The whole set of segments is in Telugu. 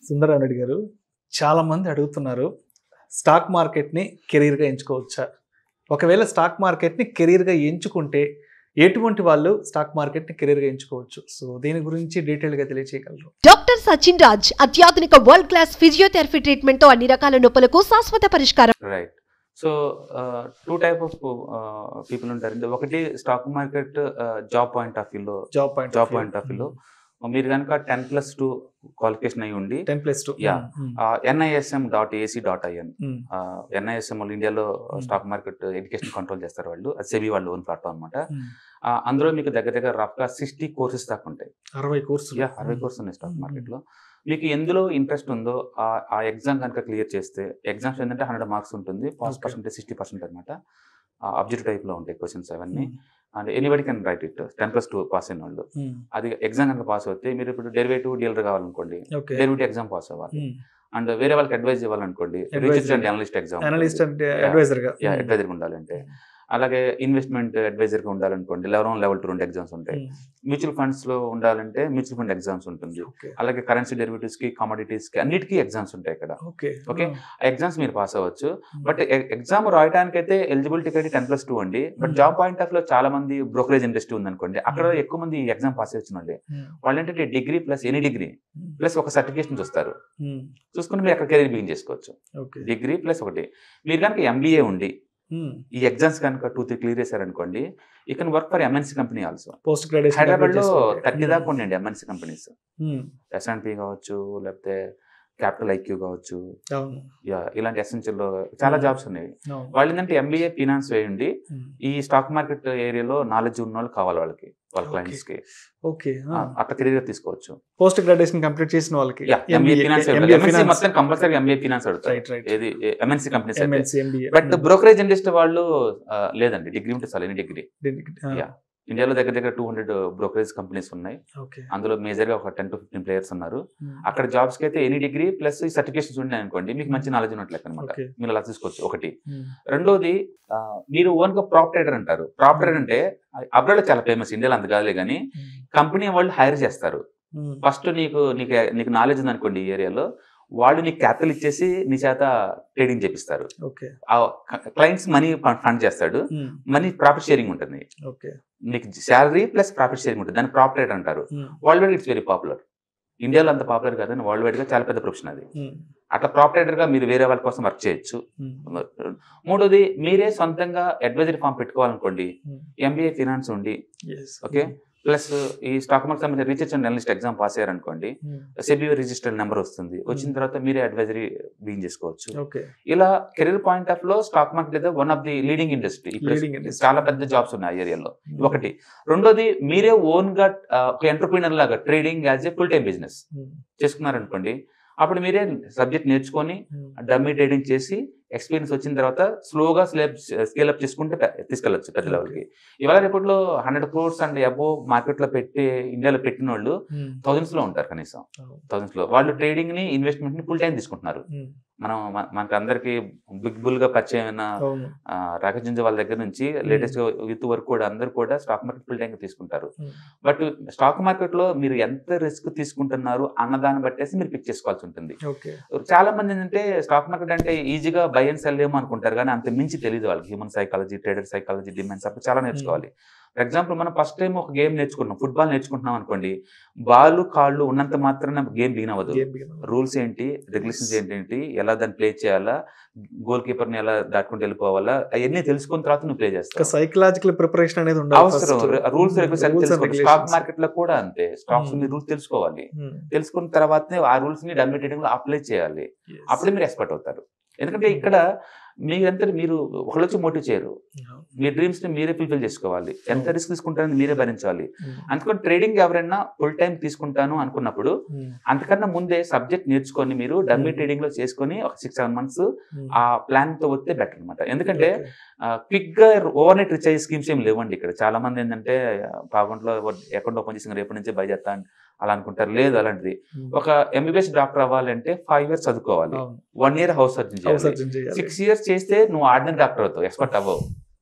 సుందరరావు రెడ్డి గారు చాలా మంది అడుగుతున్నారు స్టాక్ మార్కెట్ని కెరీర్గా ఎంచుకోవచ్చా ఒకవేళ స్టాక్ మార్కెట్ని కెరీర్గా ఎంచుకుంటే ఎటువంటి వాళ్ళు స్టాక్ మార్కెట్ని కెరీర్గా ఎంచుకోవచ్చు సో దీని గురించి డీటెయిల్గా తెలియచేయగలరు డాక్టర్ సచిన్ రాజ్ అత్యాధునిక వరల్డ్ క్లాస్ ఫిజియోథెరపీ ట్రీట్మెంట్ తో అన్ని రకాల నొప్పులకు శాశ్వత పరిష్కారం right so two type of people ఉంటారండి ఒకటి stock market job point of వ్యూలో job point job point of వ్యూలో మీరు కనుక టెన్ ప్లస్ టూ క్వాలిఫికేషన్ అయి ఉండి ten plus two Yeah. NISM dot AC dot IN NISM వాళ్ళు ఇండియాలో స్టాక్ మార్కెట్ ఎడ్యుకేషన్ కంట్రోల్ చేస్తారు వాళ్ళు అది సెబీ వాళ్ళు ఓన్ ప్లాట్ఫామ్ అనమాట అందులో మీకు దగ్గర దగ్గర రఫ్గా సిక్స్టీ కోర్సెస్ దాకా ఉంటాయి అరవై కోర్సులు యా అరవై కోర్స్ ఉన్నాయి స్టాక్ Mm. మార్కెట్లో మీకు ఎందులో ఇంట్రెస్ట్ ఉందో ఆ- ఆ ఎగ్జామ్ కనుక క్లియర్ చేస్తే ఎగ్జామ్స్ ఏంటంటే హండ్రెడ్ మార్క్స్ ఉంటుంది pass Okay. Percentage sixty percent అనమాట అబ్జెక్టివ్ టైప్లో ఉంటాయి క్వశ్చన్స్ అవన్నీ and anybody can write it ten plus two pass అయిన వాళ్ళు అది ఎగ్జామ్ కనుక పాస్ అవుతే మీరు ఇప్పుడు డెరివేటివ్ డీలర్ కావాలనుకోండి ఓకే డెరివేటివ్ ఎగ్జామ్ పాస్ అవ్వాలి అండ్ వేరే వాళ్ళకి అడ్వైజ్ ఇవ్వాలనుకోండి Advice research and analyst exam analyst అంటే Yeah. అడ్వైజర్ గా యా అడ్వైజర్గా ఉండాలంటే అలాగే ఇన్వెస్ట్మెంట్ అడ్వైజర్గా ఉండాలనుకోండి లెవెల్ వన్ లెవెల్ టూ రెండు ఎగ్జామ్స్ ఉంటాయి మ్యూచువల్ ఫండ్స్ లో ఉండాలంటే మ్యూచువల్ ఫండ్ ఎగ్జామ్స్ ఉంటుంది ఓకే అలాగే కరెన్సీ డెరివేటివ్స్ కి కమోడిటీస్ కి అన్నిటికీ ఎగ్జామ్స్ ఉంటాయి ఇక్కడ ఓకే Okay. ఆ ఎగ్జామ్స్ మీరు పాస్ అవ్వచ్చు బట్ ఎగ్జామ్ రాయడానికి అయితే ఎలిజిబిలిటీ అయితే టెన్ ప్లస్ టూ అండి but Hmm. Job point of లో చాలా మంది బ్రోకరేజ్ ఇండస్ట్రీ ఉందనుకోండి అక్కడ ఎక్కువ మంది ఎగ్జామ్ పాస్ వచ్చిన వాళ్ళే వాళ్ళు ఏంటంటే degree plus any degree plus ఒక సర్టిఫికేషన్ చూస్తారు చూసుకుని మీరు అక్కడ కెరీర్ బిగిన్ చేసుకోవచ్చు ఓకే డిగ్రీ ప్లస్ ఒకటి మీరు కనుక ఎంబీఏ ఉండి ఈ ఎగ్జామ్స్ కనుక టూ త్రీ క్లియర్ చేశారనుకోండి ఈ can work for MNC company also post graduation Hyderabad లో థర్టీ దాకా ఉండండి ఎంఎన్సీ కంపెనీస్ ఎస్ఎన్పి కావచ్చు లేకపోతే క్యాపిటల్ ఐక్యూ కావచ్చు అవును యా ఇలాంటి ఎసెన్షియల్ చాలా Hmm. జాబ్స్ ఉన్నాయి అవును వాళ్ళు ఏంటంటే ఎంబీఏ ఫినాన్స్ వేయండి Hmm. ఈ స్టాక్ మార్కెట్ ఏరియాలో నాలెడ్జ్ ఉన్న వాళ్ళు కావాలి వాళ్ళకి వాళ్ళ Okay. క్లయింట్స్ కి ఓకే ఆ, అట్లా కెరీర్ తీసుకోవచ్చు పోస్ట్ గ్రాడ్యుయేషన్ కంప్లీట్ చేసిన వాళ్ళకి యా ఎంబీఏ ఫినాన్స్ MBA ఎంఎన్సీ finance. మొత్తం కంపల్సరీ ఎంబీఏ ఫినాన్స్ అడుగుతారు రైట్ రైట్ ఏది ఎంఎన్సీ కంపెనీస్ అయితే MNC MBA but brokerage industry వాళ్ళు ఆ, లేదండి డిగ్రీ ఉంటే చాలు ఎనీ డిగ్రీ Yeah. ఇండియాలో దగ్గర దగ్గర టూ హండ్రెడ్ బ్రోకరేజ్ కంపెనీస్ ఉన్నాయి ఓకే అందులో మేజర్ గా ఒక టెన్ టు ఫిఫ్టీన్ ప్లేయర్స్ ఉన్నారు అక్కడ జాబ్స్ కి అయితే ఎనీ డిగ్రీ ప్లస్ ఈ సర్టిఫికేషన్స్ ఉన్నాయి అనుకోండి మీకు మంచి నాలెడ్జ్ ఉన్నట్లు అనమాట ఓకే మీరు అలా తీసుకోవచ్చు ఒకటి రెండోది ఆ, మీరు ఓన్ గా ప్రాప్ ట్రేడర్ అంటారు ప్రాప్ ట్రేడర్ అంటే అబ్రాడ్ చాలా ఫేమస్ ఇండియాలో అంత కాదులే కానీ కంపెనీ వాళ్ళు హైర్ చేస్తారు ఫస్ట్ నీకు నీకు నీకు నాలెడ్జ్ ఉంది అనుకోండి ఈ ఏరియాలో వాళ్ళు నీకు క్యాపిటల్ ఇచ్చేసి నీ చేత ట్రేడింగ్ చేపిస్తారు ఓకే ఆ క్లయింట్స్ మనీ ఫండ్ చేస్తాడు మనీ ప్రాఫిట్ షేరింగ్ ఉంటుంది ఓకే నీకు శాలరీ ప్లస్ ప్రాఫిట్ షేరింగ్ ఉంటుంది దాన్ని ప్రాప్ ట్రేడ్ అంటారు world wide it's very popular ఇండియాలో అంత పాపులర్ కాదని వరల్డ్ వైడ్ గా చాలా పెద్ద ప్రొఫెషన్ అది అట్లా ప్రాప్ ట్రేడర్ గా మీరు వేరే వాళ్ళ కోసం వర్క్ చేయొచ్చు మూడోది మీరే సొంతంగా అడ్వైజరీ ఫామ్ పెట్టుకోవాలనుకోండి ఎంబీఏ ఫినాన్స్ ఉండి ఓకే ప్లస్ ఈ స్టాక్ మార్కెట్ సంబంధించిన research and analyst exam pass అయ్యారనుకోండి సెబీ రిజిస్టర్డ్ నెంబర్ వస్తుంది వచ్చిన Hmm. తర్వాత మీరే అడ్వైజరీ బిగిన్ చేసుకోవచ్చు ఓకే ఇలా కెరీర్ పాయింట్ ఆఫ్ లో స్టాక్ మార్కెట్ అయితే one of the leading industry Leading industry. చాలా పెద్ద జాబ్స్ ఉన్నాయి ఆ ఏరియాలో ఒకటి రెండోది మీరే ఓన్ గా ఆ, ఒక ఎంటర్ప్రీనర్ లాగా trading as a full time business చేసుకున్నారనుకోండి అప్పుడు మీరే సబ్జెక్ట్ నేర్చుకొని డమ్మీ ట్రేడింగ్ చేసి ఎక్స్పీరియన్స్ వచ్చిన తర్వాత స్లోగా స్లేప్ స్కేల్ అప్ చేసుకుంటే పె- తీసుకెళ్ళొచ్చు పెద్ద లెవెల్కి ఇవాళ రేపట్లో hundred crores and above market లో పెట్టి ఇండియాలో పెట్టిన వాళ్ళు థౌజండ్స్ లో ఉంటారు కనీసం థౌజండ్స్ లో వాళ్ళు ట్రేడింగ్ ని ఇన్వెస్ట్మెంట్ ని ఫుల్ టైం తీసుకుంటున్నారు మనం మ- మనకి అందరికి బిగ్ బుల్ గా పరిచయం అయిన అవును రాకేష్ వాళ్ళ దగ్గర నుంచి లేటెస్ట్ యూత్ వరకు కూడా అందరు కూడా స్టాక్ మార్కెట్ ఫుల్ టైం తీసుకుంటారు బట్ స్టాక్ మార్కెట్ లో మీరు ఎంత రిస్క్ తీసుకుంటున్నారు అన్నదాన్ని బట్టేసి మీరు పిక్ చేసుకోవాల్సి ఉంటుంది ఓకే చాలా మంది ఏంటంటే స్టాక్ మార్కెట్ అంటే ఈజీగా బై అండ్ సెల్ ఏమో అనుకుంటారు కానీ అంత మించి తెలియదు వాళ్ళకి human psychology trader psychology demands అప్పుడు చాలా నేర్చుకోవాలి ఫర్ ఎగ్జాంపుల్ మనం ఫస్ట్ టైం ఒక గేమ్ నేర్చుకుంటున్నాం ఫుట్బాల్ నేర్చుకుంటున్నాం అనుకోండి బాల్ కాళ్ళు ఉన్నంత మాత్రాన గేమ్ బిగిన్ అవ్వదు గేమ్ బిగిన్ రూల్స్ ఏంటి రెగ్యులేషన్స్ ఏంటి ఎలా దాన్ని ప్లే చేయాలా గోల్ కీపర్ ని ఎలా దాటుకుంటూ వెళ్ళిపోవాలా అవన్నీ తెలుసుకున్న తర్వాత నువ్వు ప్లే ఒక చేస్తావు సైకలాజికల్ ప్రిపరేషన్ అనేది ఉండాలి అవసరం రూల్స్ రెగ్యులేషన్ స్టాక్ మార్కెట్ లో కూడా అంతే స్టాక్స్ Hmm. మీరు రూల్స్ తెలుసుకోవాలి తెలుసుకున్న తర్వాతనే ఆ రూల్స్ ని డమ్మి ట్రేడింగ్ లో అప్లై చేయాలి అప్పుడే మీరు ఎక్స్పర్ట్ అవుతారు ఎందుకంటే ఇక్కడ మీరంతా మీరు ఒకళ్ళు వచ్చి మోటివ్ చేయరు మీ డ్రీమ్స్ ని మీరే ఫుల్ఫిల్ చేసుకోవాలి ఎంత రిస్క్ తీసుకుంటారని మీరే భరించాలి అందుకని ట్రేడింగ్ ఎవరైనా ఫుల్ టైం తీసుకుంటాను అనుకున్నప్పుడు అంతకన్నా ముందే సబ్జెక్ట్ నేర్చుకొని మీరు డమ్మీ Hmm. ట్రేడింగ్ లో చేసుకొని ఒక సిక్స్ సెవెన్ మంత్స్ ఆ ప్లాన్ తో వస్తే బెటర్ అనమాట ఎందుకంటే క్విక్ గా ఓవర్ నైట్ రీచ్ అయ్యే స్కీమ్స్ ఏం లేవండి ఇక్కడ చాలా మంది ఏంటంటే అకౌంట్ లో అకౌంట్ ఓపెన్ చేసిన రేపటి నుంచి బై చేస్తా అని అలా అనుకుంటారు లేదు అలాంటిది ఒక ఎంబీబీఎస్ డాక్టర్ అవ్వాలంటే ఫైవ్ ఇయర్స్ చదువుకోవాలి వన్ ఇయర్ హౌస్ సర్జన్ చేయాలి సిక్స్ ఇయర్స్ చేస్తే నువ్వు ఆర్డినరీ డాక్టర్ అవుతావు ఎక్స్పర్ట్ అవ్వవు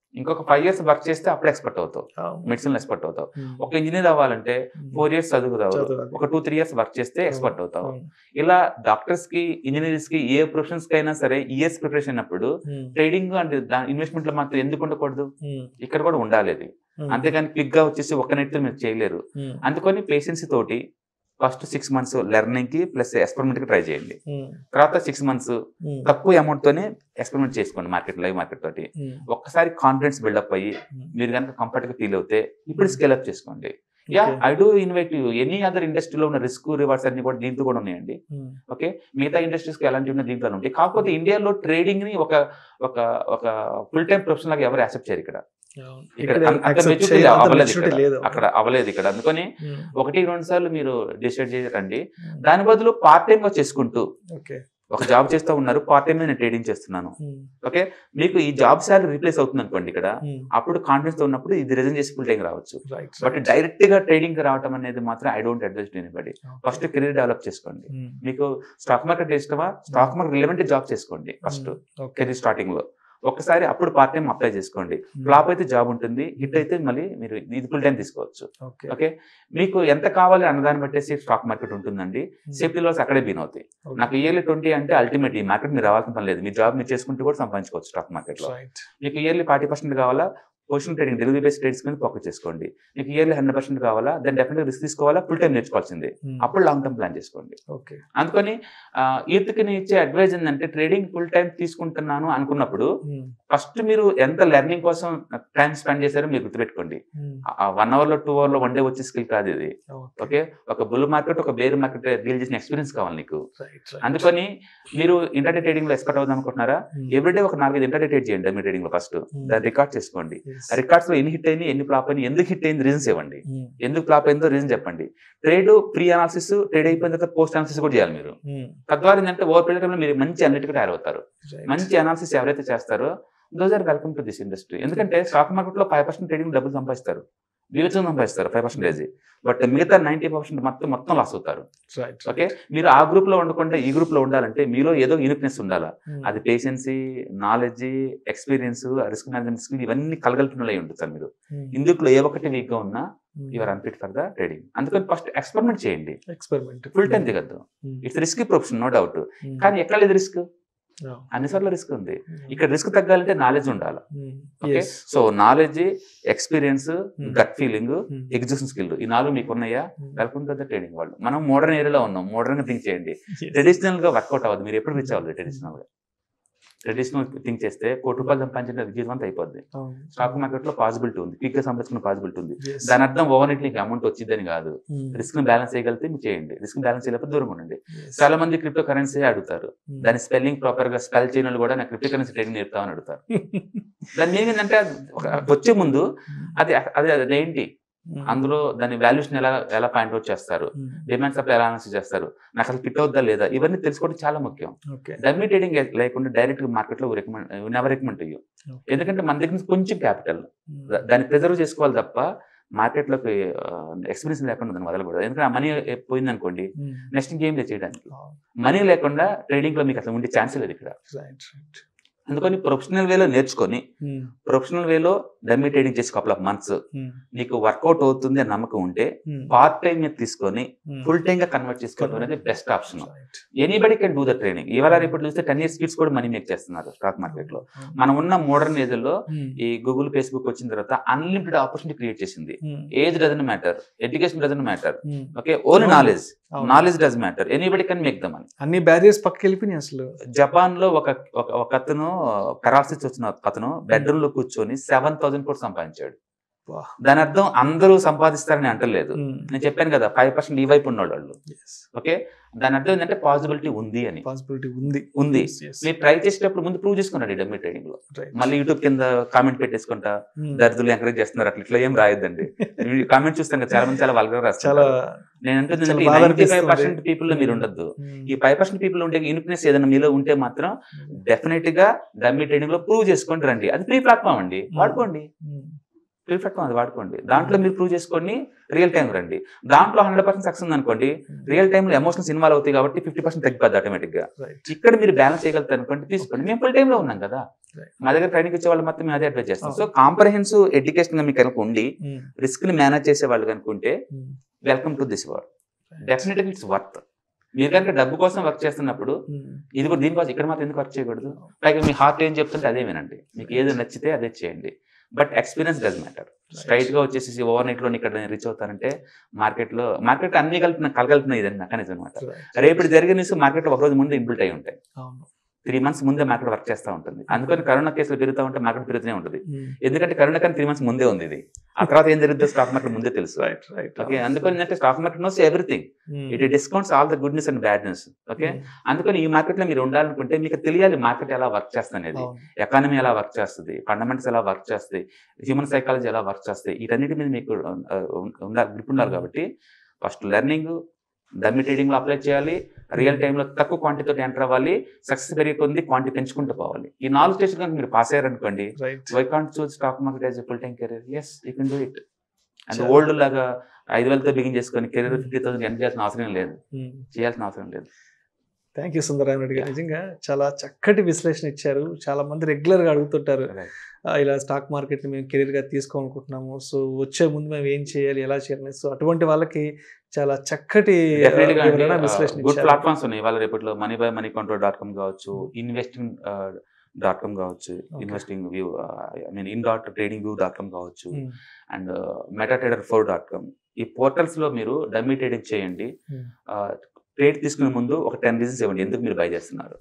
ఇంకొక ఫైవ్ ఇయర్స్ వర్క్ చేస్తే అప్పుడు ఎక్స్పర్ట్ అవుతావు మెడిసిన్ ఎక్స్పర్ట్ అవుతావు ఒక ఇంజనీర్ అవ్వాలంటే ఫోర్ ఇయర్స్ చదువుతావు చదవాలి. ఒక టూ త్రీ ఇయర్స్ వర్క్ చేస్తే ఎక్స్పర్ట్ అవుతావు ఇలా డాక్టర్స్ కి ఇంజనీర్స్ కి ఏ ప్రొఫెషన్స్ కి అయినా సరే ఇయర్స్ ప్రిపరేషన్ అయినప్పుడు ట్రేడింగ్ అండ్ ఇన్వెస్ట్మెంట్ లో మాత్రం ఎందుకు ఉండకూడదు ఇక్కడ కూడా ఉండాలి అది అంతేగాని క్లిక్ గా వచ్చేసి ఒక్క నెట్ మీరు చేయలేరు అందుకని పేషెన్స్ తోటి ఫస్ట్ సిక్స్ మంత్స్ లెర్నింగ్ కి ప్లస్ ఎక్స్పెరిమెంట్ కి ట్రై చేయండి తర్వాత సిక్స్ మంత్స్ తక్కువ అమౌంట్ తోనే ఎక్స్పెరిమెంట్ చేసుకోండి మార్కెట్ లైవ్ మార్కెట్ తోటి ఒక్కసారి కాన్ఫిడెన్స్ బిల్డప్ అయ్యి మీరు కనుక కంఫర్ట్ గా ఫీల్ అవుతే ఇప్పుడు స్కేల్ అప్ చేసుకోండి yeah I do invite you any other ఇండస్ట్రీలో ఉన్న రిస్క్ రివార్డ్స్ అన్ని కూడా దీంతో కూడా ఉన్నాయండి ఓకే మిగతా ఇండస్ట్రీస్ కి ఎలాంటి ఉన్న దీంట్లో ఉంటాయి కాకపోతే ఇండియాలో ట్రేడింగ్ ని ఒక ఒక ఒక ఫుల్ టైం ప్రొఫెషన్ లాగా ఎవరు యాక్సెప్ట్ చేయరు ఇక్కడ ఇక్కడ అంత- అంత maturity అవ్వలేదు ఇక్కడ. లేదు అక్కడ అవ్వలేదు ఇక్కడ అందుకని ఒకటి రెండు సార్లు మీరు డిసైడ్ చేయండి దాని బదులు పార్ట్ టైం గా చేసుకుంటూ ఓకే ఒక జాబ్ చేస్తూ ఉన్నారు పార్ట్ టైం నేను ట్రేడింగ్ చేస్తున్నాను ఓకే మీకు ఈ జాబ్ సాలరీ రీప్లేస్ అవుతుంది అనుకోండి ఇక్కడ అప్పుడు కాన్ఫిడెన్స్ తో ఉన్నప్పుడు ఇది రిజన్ చేసి ఫుల్ టైం రావచ్చు రైట్ బట్ డైరెక్ట్ గా ట్రేడింగ్ రావడం అనేది మాత్రం I don't advise anybody first career develop చేసుకోండి మీకు స్టాక్ మార్కెట్ ఇష్టమా స్టాక్ మార్కెట్ రిలవెంట్ జాబ్ చేసుకోండి ఫస్ట్ ఓకే కెరీర్ స్టార్టింగ్ లో ఒకసారి అప్పుడు పార్ట్ టైం అప్లై చేసుకోండి ఫ్లాప్ అయితే జాబ్ ఉంటుంది హిట్ అయితే మళ్ళీ మీరు ఇది ఫుల్ టైం తీసుకోవచ్చు ఓకే ఓకే మీకు ఎంత కావాలి అన్నదాన్ని బట్టేసి స్టాక్ మార్కెట్ ఉంటుందండి సేఫ్టీ లాస్ అక్కడే బీన్ అవుతాయి నాకు ఇయర్లీ ట్వంటీ అంటే అల్టిమేట్ ఈ మార్కెట్ మీరు రావాల్సిన పని లేదు మీ జాబ్ మీరు చేసుకుంటూ కూడా సంపాదించుకోవచ్చు స్టాక్ మార్కెట్ లో రైట్ మీకు ఇయర్లీ ఫార్టీ పర్సెంట్ కావాలా position trading delivery base trades మీద ఫోకస్ చేసుకోండి మీకు ఇయర్లీ హండ్రెడ్ పర్సెంట్ కావాలా దాన్ని డెఫినెట్ రిస్క్ తీసుకోవాలా ఫుల్ టైం నేర్చుకోవాల్సిందే అప్పుడు లాంగ్ టర్మ్ ప్లాన్ చేసుకోండి ఓకే అందుకని యూత్కి నేను ఇచ్చే అడ్వైజ్ ఏంటంటే ట్రేడింగ్ ఫుల్ టైం తీసుకుంటున్నాను అనుకున్నప్పుడు ఫస్ట్ మీరు ఎంత లెర్నింగ్ కోసం టైం స్పెండ్ చేశారో మీరు గుర్తుపెట్టుకోండి వన్ అవర్ లో టూ అవర్ లో వన్ డే వచ్చే స్కిల్ కాదు ఇది ఓకే ఒక బుల్ మార్కెట్ ఒక బేర్ మార్కెట్ డీల్ చేసిన ఎక్స్పీరియన్స్ కావాలి నీకు రైట్ అందుకని మీరు ఇంటర్డే ట్రేడింగ్ లో ఎక్స్పర్ట్ అవుదాం అనుకుంటున్నారా ఎవ్రీడే ఒక నాలుగైదు ఇంటర్డే ట్రేడ్ చేయండి మీ ట్రేడింగ్ లో ఫస్ట్ దాన్ని రికార్డ్ చేసుకోండి ఆ రికార్డ్స్ లో ఎన్ని హిట్ అయింది ఎన్ని ఫ్లాప్ అయింది ఎందుకు హిట్ అయింది రీజన్స్ ఇవ్వండి ఎందుకు ఫ్లాప్ అయిందో రీజన్ చెప్పండి ట్రేడ్ ప్రీ అనాలిసిస్ ట్రేడ్ అయిపోయిన తర్వాత పోస్ట్ అనాలిసిస్ కూడా చేయాలి మీరు తద్వారా ఏంటంటే ఓవర్ పీరియడ్ టైంలో మీరు మంచి అన్నిటికీ తయారవుతారు మంచి అనాలిసిస్ ఎవరైతే చేస్తారో those are welcome to this industry ఎందుకంటే స్టాక్ మార్కెట్ లో ఫైవ్ పర్సెంట్ ట్రేడింగ్ డబ్బులు సంపాదిస్తారు వివేచన సంపాదిస్తారు ఫైవ్ పర్సెంటేజ్ బట్ మిగతా నైన్టీ పర్సెంట్ మొత్తం మొత్తం లాస్ అవుతారు రైట్ ఓకే మీరు ఆ గ్రూప్ లో ఉండకుండా ఈ గ్రూప్ లో ఉండాలంటే మీలో ఏదో యూనిక్నెస్ ఉండాలా అది patience knowledge experience risk management skill ఇవన్నీ కలగలిపిన ఉంటుంది సార్ మీరు ఇందులో ఏ ఒక్కటి వీక్ గా ఉన్నా your unfit for the trading అందుకని ఫస్ట్ ఎక్స్పెరిమెంట్ చేయండి ఎక్స్పెరిమెంట్ ఫుల్ టైం దిగద్దు it's risk profession no doubt కానీ ఎక్కడ లేదు రిస్క్ అన్నిసార్లు రిస్క్ ఉంది ఇక్కడ రిస్క్ తగ్గాలంటే నాలెడ్జ్ ఉండాలి okay so knowledge experience gut feeling execution skill ఈ నాలుగు మీకు ఉన్నాయా వెల్కమ్ టు ద ట్రేడింగ్ వాళ్ళు మనం మోడర్న్ ఏరియాలో ఉన్నాం మోడర్న్ గా థింక్ చేయండి ట్రెడిషనల్ గా వర్కౌట్ అవ్వదు మీరు ఎప్పుడు రీచ్ అవ్వదు ట్రెడిషనల్ గా ట్రెడిషనల్ థింక్ చేస్తే కోటి రూపాయలు సంపాదించిన జీవితం అంతా అయిపోద్ది స్టాక్ మార్కెట్ లో పాసిబిలిటీ ఉంది క్విక్ గా సంపాదించుకున్న పాసిబిలిటీ ఉంది దాని అర్థం ఓవర్ నైట్ నీకు అమౌంట్ వచ్చిందని కాదు రిస్క్ ని బ్యాలెన్స్ చేయగలిగితే మీరు చేయండి రిస్క్ బ్యాలెన్స్ చేయలేకపోతే దూరంగా ఉండండి చాలా మంది క్రిప్టో కరెన్సీ అడుగుతారు దాని స్పెల్లింగ్ ప్రాపర్ గా స్పెల్ చేయని వాళ్ళు కూడా నాకు క్రిప్టో కరెన్సీ ట్రేడింగ్ నేర్పుతామని అడుగుతారు దాని మీనింగ్ ఏంటంటే అది ఒక- వచ్చే ముందు అది అది అదేంటి అందులో దాని వాల్యూషన్ ఎలా ఎలా పాయింట్ అవుట్ చేస్తారు డిమాండ్ సప్లై ఎలా అనాలిసిస్ చేస్తారు నాకు అసలు ఫిట్ అవుద్దా లేదా ఇవన్నీ తెలుసుకోవడం చాలా ముఖ్యం ఓకే డమ్మీ ట్రేడింగ్ లేకుండా డైరెక్ట్ మార్కెట్ లో రికమెండ్ నెవర్ రికమెండ్ అయ్యూ ఎందుకంటే మన దగ్గర నుంచి కొంచెం క్యాపిటల్ దాన్ని ప్రిజర్వ్ చేసుకోవాలి తప్ప మార్కెట్ లోకి ఎక్స్పీరియన్స్ లేకుండా దాన్ని వదలకూడదు ఎందుకంటే ఆ మనీ పోయింది అనుకోండి నెక్స్ట్ ఇంకేం లేదు చేయడానికి మనీ లేకుండా ట్రేడింగ్ లో మీకు అసలు ఉండే ఛాన్స్ లేదు ఇక్కడ రైట్ రైట్ అందుకని ప్రొఫెషనల్ వేలో నేర్చుకొని ప్రొఫెషనల్ వేలో డమ్మీ ట్రేడింగ్ చేసి కపుల్ ఆఫ్ మంత్స్ నీకు వర్కౌట్ అవుతుంది అని నమ్మకం ఉంటే పార్ట్ టైం మీద తీసుకొని ఫుల్ టైం గా కన్వర్ట్ చేసుకోవడం అనేది best option anybody can do the training ఇవాళ ఇప్పుడు చూస్తే టెన్ ఇయర్స్ కిడ్స్ కూడా మనీ మేక్ చేస్తున్నారు స్టాక్ మార్కెట్ లో మనం ఉన్న మోడర్న్ ఏజ్ లో ఈ గూగుల్ ఫేస్బుక్ వచ్చిన తర్వాత అన్లిమిటెడ్ ఆపర్చునిటీ క్రియేట్ చేసింది age doesn't matter education doesn't matter okay only అవును. Knowledge knowledge does matter anybody can make the money అన్ని బ్యారియర్స్ పక్కకి వెళ్ళిపోయినాయి అసలు జపాన్ లో ఒక ఒక- ఒక అతను పెరాలసిస్ వచ్చిన అతను బెడ్రూమ్ లో కూర్చొని సెవెన్ థౌసండ్ కోటి సంపాదించాడు Wow. దాని అర్థం అందరూ సంపాదిస్తారని అంటలేదు నేను చెప్పాను కదా ఫైవ్ పర్సెంట్ ఈ వైపు ఉన్న వాళ్ళు ఓకే దాని అర్థం ఏంటంటే పాసిబిలిటీ ఉంది అని పాసిబిలిటీ ఉంది ఉంది Yes, yes. మీరు ట్రై చేసేటప్పుడు ముందు ప్రూవ్ చేసుకున్నాడు డమ్మీ ట్రేడింగ్ లో Right. మళ్ళీ యూట్యూబ్ కింద కామెంట్ పెట్టేసుకుంటా Hmm. దరిద్రులు ఎంకరేజ్ చేస్తున్నారు అట్లా ఇట్లా ఏం రాయొద్దండి కామెంట్ చూస్తాను కదా చాలా మంది చాలా వల్గర్ చాలా రాస్తారు నేను అంటే చాలా బాధ ఫైవ్ అనిపిస్తుంది. పర్సెంట్ పీపుల్ లో మీరు ఉండొద్దు Hmm. ఈ ఫైవ్ పర్సెంట్ పీపుల్ ఉంటే యూనిక్నెస్ ఏదైనా మీలో ఉంటే మాత్రం డెఫినెట్ గా డమ్మీ ట్రేడింగ్ లో ప్రూవ్ చేసుకోండి రండి అది ఫ్రీ ప్లాట్ఫామ్ అండి వాడుకోండి Hmm. ప్లాట్ఫామ్ అది వాడుకోండి దాంట్లో మీరు ప్రూవ్ చేసుకోండి రియల్ టైం రండి దాంట్లో హండ్రెడ్ పర్సెంట్ సక్సెస్ ఉంది అనుకోండి రియల్ టైంలో ఎమోషన్స్ ఇన్వాల్వ్ అవుతాయి కాబట్టి ఫిఫ్టీ పర్సెంట్ తగ్గిపోద్ది ఆటోమేటిక్ గా రైట్ ఇక్కడ మీరు బ్యాలెన్స్ చేయగలుగుతారు అనుకోండి తీసుకోండి మేము ఫుల్ టైంలో ఉన్నాం కదా Right. మా దగ్గర ట్రైనింగ్ ఇచ్చే వాళ్ళు మొత్తం మేము అదే అడ్వైజ్ చేస్తాం Oh. సో కాంప్రహెన్సివ్ ఎడ్యుకేషన్ మీకు కనుక ఉండి రిస్క్ ని మేనేజ్ చేసే వాళ్ళు కనుకుంటే వెల్కమ్ టు దిస్ వరల్డ్ డెఫినెట్గా ఇట్స్ వర్త్ మీరు కనుక డబ్బు కోసం వర్క్ చేస్తున్నప్పుడు ఇది కూడా దీనికోసం ఇక్కడ మాత్రం ఎందుకు వర్క్ చేయకూడదు పైగా మీ హార్ట్ ఏం చెప్తుంటే అదే వినండి మీకు ఏది నచ్చితే అదే చేయండి but experience does matter straight గా వచ్చేసి ఓవర్ నైట్ లో ఇక్కడ రీచ్ అవుతారంటే మార్కెట్ లో మార్కెట్ అన్ని కలిపిన కలగలిపిన ఇదండి మెకానిజం అనమాట రేపు జరిగే న్యూస్ మార్కెట్ లో ఒక రోజు ముందు ఇంప్లిట్ అయి ఉంటాయి అవును త్రీ మంత్స్ ముందే మార్కెట్ వర్క్ చేస్తూ ఉంటుంది అందుకని కరోనా కేసులు పెరుగుతూ ఉంటే మార్కెట్ పెరుగుతూనే ఉంటుంది ఎందుకంటే కరోనా కానీ త్రీ మంత్స్ ముందే ఉంది ఇది ఆ తర్వాత ఏం జరుగుతుందో స్టాక్ మార్కెట్ ముందే తెలుసు రైట్ రైట్ ఓకే అందుకని ఏంటంటే stock market knows everything it discounts all the goodness and badness okay అందుకని ఈ మార్కెట్ లో మీరు ఉండాలనుకుంటే మీకు తెలియాలి మార్కెట్ ఎలా వర్క్ చేస్తుంది అనేది ఎకానమీ ఎలా వర్క్ చేస్తుంది ఫండమెంటల్స్ ఎలా వర్క్ చేస్తుంది హ్యూమన్ సైకాలజీ ఎలా వర్క్ చేస్తాయి వీటన్నిటి మీద మీకు ఆ, ఉండాలి గ్రిప్ ఉండాలి కాబట్టి ఫస్ట్ లెర్నింగ్ డమ్మి ట్రేడింగ్ లో అప్లై చేయాలి రియల్ టైంలో తక్కువ క్వాంటిటీతో ఎంటర్ అవ్వాలి సక్సెస్ పెరిగే కొద్ది క్వాంటిటీ పెంచుకుంటూ పోవాలి ఈ నాలుగు స్టేజ్ కనుక మీరు పాస్ అయ్యారనుకోండి right why can't choose stock market as full time career yes you can do it and Sure. Old లాగా ఐదు వేలతో బిగిన్ చేసుకొని కెరీర్ ఫిఫ్టీ థౌసండ్ ఎండ్ చేయాల్సిన అవసరం లేదు చేయాల్సిన అవసరం లేదు థ్యాంక్ యూ సుందరరామ రెడ్డి గారు నిజంగా చాలా చక్కటి విశ్లేషణ ఇచ్చారు చాలా మంది రెగ్యులర్ గా అడుగుతుంటారు Right. ఆ, ఇలా స్టాక్ మార్కెట్ ని మేము కెరీర్ గా తీసుకోవాలనుకుంటున్నాము సో వచ్చే ముందు మేము ఏం చేయాలి ఎలా చేయాలి సో అటువంటి వాళ్ళకి చాలా చక్కటి ఆ, Definitely గా వివరణ విశ్లేషణ గుడ్ ఇచ్చారు. ప్లాట్ఫామ్స్ ఉన్నాయి వాళ్ళ రేపట్లో money by money control dot com కావచ్చు ఇన్వెస్టింగ్ డాట్ కామ్ కావచ్చు Okay. Investing view I mean in dot trading view dot com కావచ్చు um, and meta trader four dot com ఈ పోర్టల్స్ లో మీరు డమ్మీ ట్రేడింగ్ చేయండి Hmm. ట్రేడ్ తీసుకునే ముందు ఒక టెన్ రీజన్స్ ఇవ్వండి ఎందుకు మీరు బై చేస్తున్నారు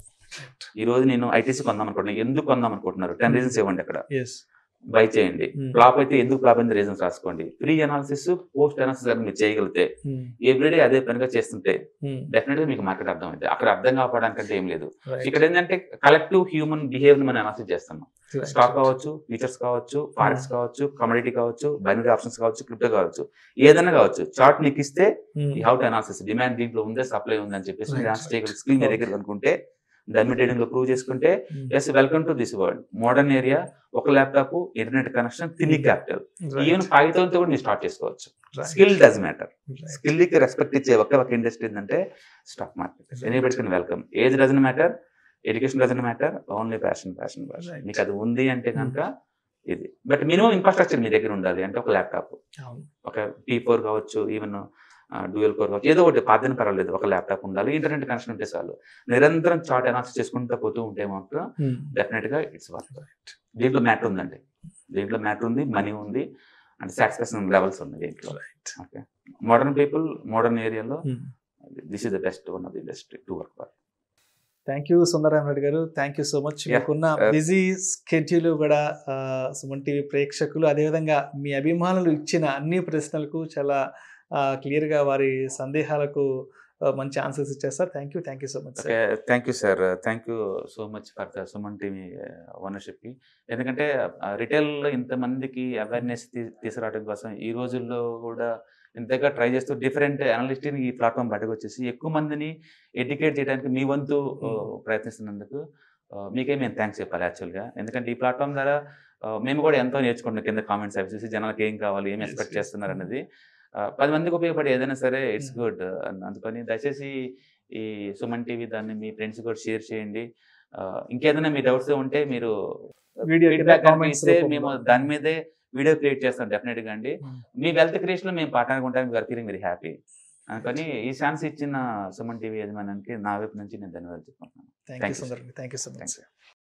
ఈ రోజు నేను ఐటీసీ కొందాం అనుకుంటున్నాను ఎందుకు కొందాం అనుకుంటున్నారు టెన్ రీజన్స్ ఇవ్వండి అక్కడ yes. బై చేయండి Hmm. ఫ్లాప్ అయితే ఎందుకు ఫ్లాప్ అయింది రీజన్స్ రాసుకోండి ప్రీ అనాలిసిస్ పోస్ట్ అనాలిసిస్ మీరు చేయగలిగితే ఉమ్, ఎవ్రీడే అదే పనిగా చేస్తుంటే ఉమ్, డెఫినెట్ గా మీకు మార్కెట్ అర్థం అవుతుంది అక్కడ అర్థం కావడానికంటే ఏం లేదు right. ఇక్కడ ఏంటంటే కలెక్టివ్ హ్యూమన్ బిహేవియర్ మనం అనాలిసిస్ చేస్తాం Right. స్టాక్ కావచ్చు ఫీచర్స్ కావచ్చు ఫారెక్స్ కావచ్చు కమోడిటీ కావచ్చు బైనరీ ఆప్షన్స్ కావచ్చు క్రిప్టో కావచ్చు ఏదైనా కావచ్చు చార్ట్ మీకు ఇస్తే ఉమ్, ఈ హౌ టు అనాలిసిస్ డిమాండ్ దీంట్లో ఉందే సప్లై ఉంది అని చెప్పేసి Right, మీరు right. చేయగల స్కిల్ మీ దగ్గర అనుకుంటే డమ్మి ట్రేడింగ్ లో ప్రూవ్ చేసుకుంటే um, yes welcome to this world modern area ఒక ల్యాప్టాప్ ఇంటర్నెట్ కనెక్షన్ తిన్ని క్యాపిటల్ right. ఈవెన్ ఫైవ్ తో కూడా మీరు స్టార్ట్ చేసుకోవచ్చు Right. Skill does matter Right. Skill కి రెస్పెక్ట్ ఇచ్చే ఒకే ఒక ఇండస్ట్రీ ఏంటంటే stock market anybody can welcome age doesn't matter education doesn't matter only passion passion passion Right. మీకు అది ఉంది అంటే కనుక ఇది బట్ మినిమం ఇన్ఫ్రాస్ట్రక్చర్ మీ దగ్గర ఉండాలి అంటే ఒక ల్యాప్టాప్ అవును. ఒక టీ ఫోర్ కావచ్చు ఈవెన్ డ్యూయల్ కోర్ కావచ్చు ఏదో ఒకటి పాతని పర్వాలేదు ఒక ల్యాప్టాప్ ఉండాలి ఇంటర్నెట్ కనెక్షన్ ఉంటే చాలు నిరంతరం చార్ట్ అనాలిసిస్ చేసుకుంటూ పోతూ ఉంటే మాత్రం ఉమ్, డెఫినెట్ గా ఇట్స్ వర్క్ దీంట్లో మ్యాటర్ ఉందండి దీంట్లో మ్యాటర్ ఉంది మనీ ఉంది అండ్ సాటిస్ఫాక్షన్ లెవెల్స్ ఉన్నాయి దీంట్లో right. Okay modern people modern ఏరియాలో um. This is the best one of the industry to work for thank you Sundararama Reddy garu thank you so much Yeah. మీకున్న Uh, బిజీ స్కెడ్యూల్ కూడా ఆ, సుమన్ టీవీ ప్రేక్షకులు అదేవిధంగా మీ అభిమానులు ఇచ్చిన అన్ని ప్రశ్నలకు చాలా క్లియర్గా వారి సందేహాలకు ఆ, మంచి ఆన్సర్స్ ఇచ్చారు sir thank you thank you so much okay thank you sir thank you so much for the Suman TV ఓనర్షిప్కి ఎందుకంటే రిటైల్లో ఇంతమందికి అవేర్నెస్ తీసుకురావడం కోసం ఈ రోజుల్లో కూడా ఇంతగా ట్రై చేస్తూ డిఫరెంట్ అనలిస్ట్ని ఈ ప్లాట్ఫామ్ బయటకు వచ్చేసి ఎక్కువ మందిని ఎడ్యుకేట్ చేయడానికి మీ వంతు ఆ, ప్రయత్నిస్తున్నందుకు ఆ, మీకే మేము థ్యాంక్స్ చెప్పాలి యాక్చువల్గా ఎందుకంటే ఈ ప్లాట్ఫామ్ ద్వారా ఆ, మేము కూడా ఎంతో నేర్చుకుంటాం కింద కామెంట్స్ అవి చూసి జనాలకు ఏం కావాలి ఏం Yes, ఎక్స్పెక్ట్ yes. చేస్తున్నారు అనేది ఆ, పది మందికి ఉపయోగపడే ఏదైనా సరే ఇట్స్ గుడ్ అందుకని దయచేసి ఈ సుమన్ టీవీ దాన్ని మీ ఫ్రెండ్స్ కూడా షేర్ చేయండి ఆ, ఇంకేదైనా మీ డౌట్స్ ఉంటే మీరు వీడియో ఫీడ్బ్యాక్ ఇస్తే మేము దాని మీదే వీడియో క్రియేట్ చేస్తాం డెఫినెట్ గా అండి Hmm. మీ వెల్త్ క్రియేషన్ లో మేము పార్ట్నర్ ఉంటానికి వీఆర్ ఫీలింగ్ వెరీ హ్యాపీ అందుకని ఈ ఛాన్స్ ఇచ్చిన సుమన్ టీవీ యజమానానికి నా వైపు నుంచి నేను ధన్యవాదాలు చెప్పుకుంటున్నాను thank you Thank you, Sundar thank you so Thank much you.